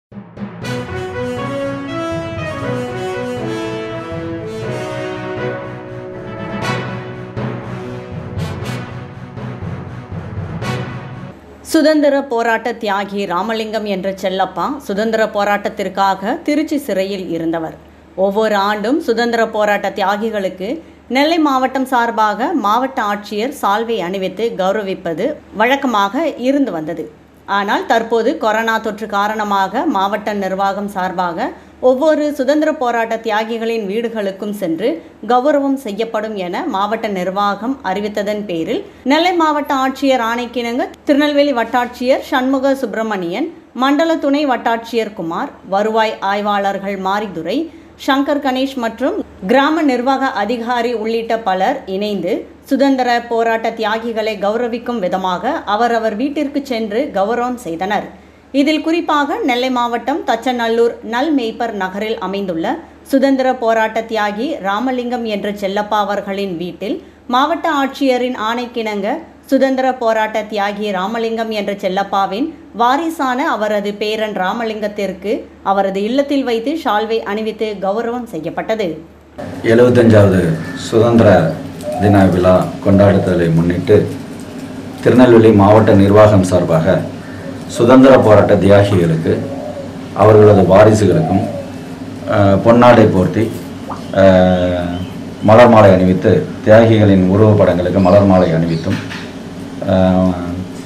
சுதந்திர போராட்ட தியாகி ராமலிங்கம் என்ற செல்லப்பா சுதந்திர போராட்டத்திற்காக திருச்சி சிறையில் இருந்தவர் ஒவ்வொரு ஆண்டும் சுதந்திர போராட்ட தியாகிகளுக்கு நெல்லை மாவட்டம் சார்பாக மாவட்ட ஆட்சியர் சால்வை அணிவித்து கௌரவிப்பது வழக்கமாக இருந்து வந்தது ஆனால் தற்போது கொரோனா தொற்று காரணமாக மாவட்ட நிர்வாகம் சார்பாக ஒவ்வொரு சுதந்திர போராட்ட தியாகிகளின் வீடுகளுக்கும் சென்று கௌரவம் செய்யப்படும் என மாவட்ட நிர்வாகம் அறிவித்ததன் பேரில் நெல்லை மாவட்ட ஆட்சியர் ஆணைக்கிணங்க திருநெல்வேலி வட்டாட்சியர் சண்முக சுப்பிரமணியன் மண்டல துணை வட்டாட்சியர் குமார் வருவாய் ஆய்வாளர்கள் மாரிதுரை சங்கர் கணேஷ் மற்றும் கிராம நிர்வாக அதிகாரி உள்ளிட்ட பலர் இணைந்து சுதந்திர போராட்ட தியாகிகளை கௌரவிக்கும் விதமாக அவரவர் வீட்டிற்கு சென்று கௌரவம் செய்தனர் இதில் குறிப்பாக நெல்லை மாவட்டம் தச்சநல்லூர் நல் மேய்ப்பர் நகரில் அமைந்துள்ள சுதந்திர போராட்ட தியாகி ராமலிங்கம் என்ற செல்லப்பா அவர்களின் வீட்டில் மாவட்ட ஆட்சியரின் ஆணைக்கிணங்க சுதந்திர போராட்ட தியாகி ராமலிங்கம் என்ற செல்லப்பாவின் வாரிசான அவரது பேரன் ராமலிங்கத்திற்கு அவரது இல்லத்தில் வைத்து ஷால்வை அணிவித்து கௌரவம் செய்யப்பட்டது எழுபத்தஞ்சாவது சுதந்திர தின விழா கொண்டாடுதலை முன்னிட்டு திருநெல்வேலி மாவட்ட நிர்வாகம் சார்பாக சுதந்திர போராட்ட தியாகிகளுக்கு அவர்களது வாரிசுகளுக்கும் அஹ், பொன்னாடை போர்த்தி அஹ், மலர் மாலை அணிவித்து தியாகிகளின் உருவப்படங்களுக்கு மலர் மாலை அணிவித்தும் அஹ்,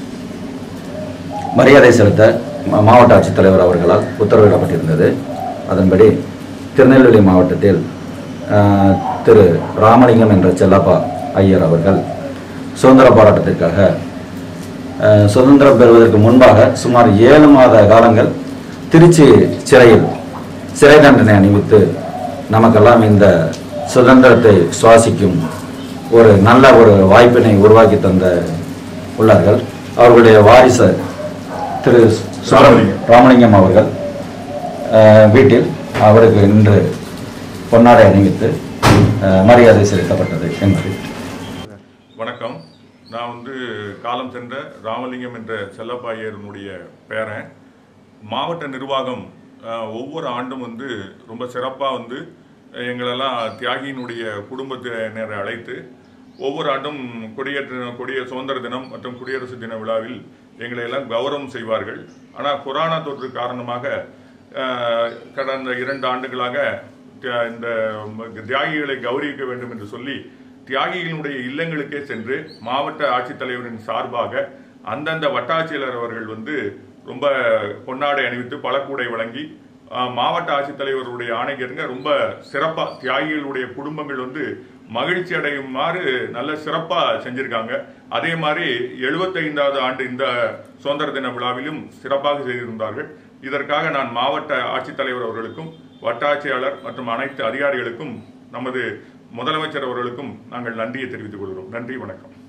மரியாதை செலுத்த மா- மாவட்ட ஆட்சித்தலைவர் அவர்களால் உத்தரவிடப்பட்டிருந்தது அதன்படி திருநெல்வேலி மாவட்டத்தில் ஆஹ், திரு ராமலிங்கம் என்ற செல்லப்பா ஐயர் அவர்கள் சுதந்திர போராட்டத்திற்காக ஆஹ், சுதந்திரம் பெறுவதற்கு முன்பாக சுமார் ஏழு மாத காலங்கள் திருச்சி சிறையில் சிறை தண்டனை அணிவித்து நமக்கெல்லாம் இந்த சுதந்திரத்தை சுவாசிக்கும் ஒரு நல்ல ஒரு வாய்ப்பினை உருவாக்கி தந்த உள்ளார்கள் அவர்களுடைய வாரிசு திரு சுப்பிரமணியம் ராமலிங்கம் அவர்கள் அஹ், வீட்டில் அவருக்கு இன்று பொன்னாடை அணிவித்து அஹ், மரியாதை செலுத்தப்பட்டது என்பது வணக்கம் நான் வந்து காலம் சென்ற ராமலிங்கம் என்ற செல்லப்பாயருனுடைய பேரன் மாவட்ட நிர்வாகம் அஹ், ஒவ்வொரு ஆண்டும் வந்து ரொம்ப சிறப்பாக வந்து அஹ், எங்களெல்லாம் தியாகியினுடைய குடும்பத்தினரை அழைத்து ஒவ்வொரு ஆண்டும் கொடியேற்ற கொடிய சுதந்திர தினம் மற்றும் குடியரசு தின விழாவில் எங்களை எல்லாம் கௌரவம் செய்வார்கள் ஆனால் கொரோனா தொற்று காரணமாக அஹ், கடந்த இரண்டு ஆண்டுகளாக தியா- இந்த தியாகிகளை கௌரவிக்க வேண்டும் என்று சொல்லி தியாகிகளுடைய இல்லங்களுக்கே சென்று மாவட்ட ஆட்சித்தலைவரின் சார்பாக அந்தந்த வட்டாட்சியர் அவர்கள் வந்து ரொம்ப பொன்னாடை அணிவித்து பழக்கூடை வழங்கி ஆஹ், மாவட்ட ஆட்சித்தலைவருடைய ஆணைக்கருங்க ரொம்ப சிறப்பா தியாகிகளுடைய குடும்பங்கள் வந்து மகிழ்ச்சி அடையுமாறு நல்ல சிறப்பா செஞ்சிருக்காங்க அதே மாதிரி எழுபத்தைந்தாவது ஆண்டு இந்த சுதந்திர தின விழாவிலும் சிறப்பாக செய்திருந்தார்கள் இதற்காக நான் மாவட்ட ஆட்சித்தலைவர் அவர்களுக்கும் வட்டாட்சியாளர் மற்றும் அனைத்து அதிகாரிகளுக்கும் நமது முதலமைச்சர் அவர்களுக்கும் நாங்கள் நன்றியை தெரிவித்துக் கொள்கிறோம் நன்றி வணக்கம்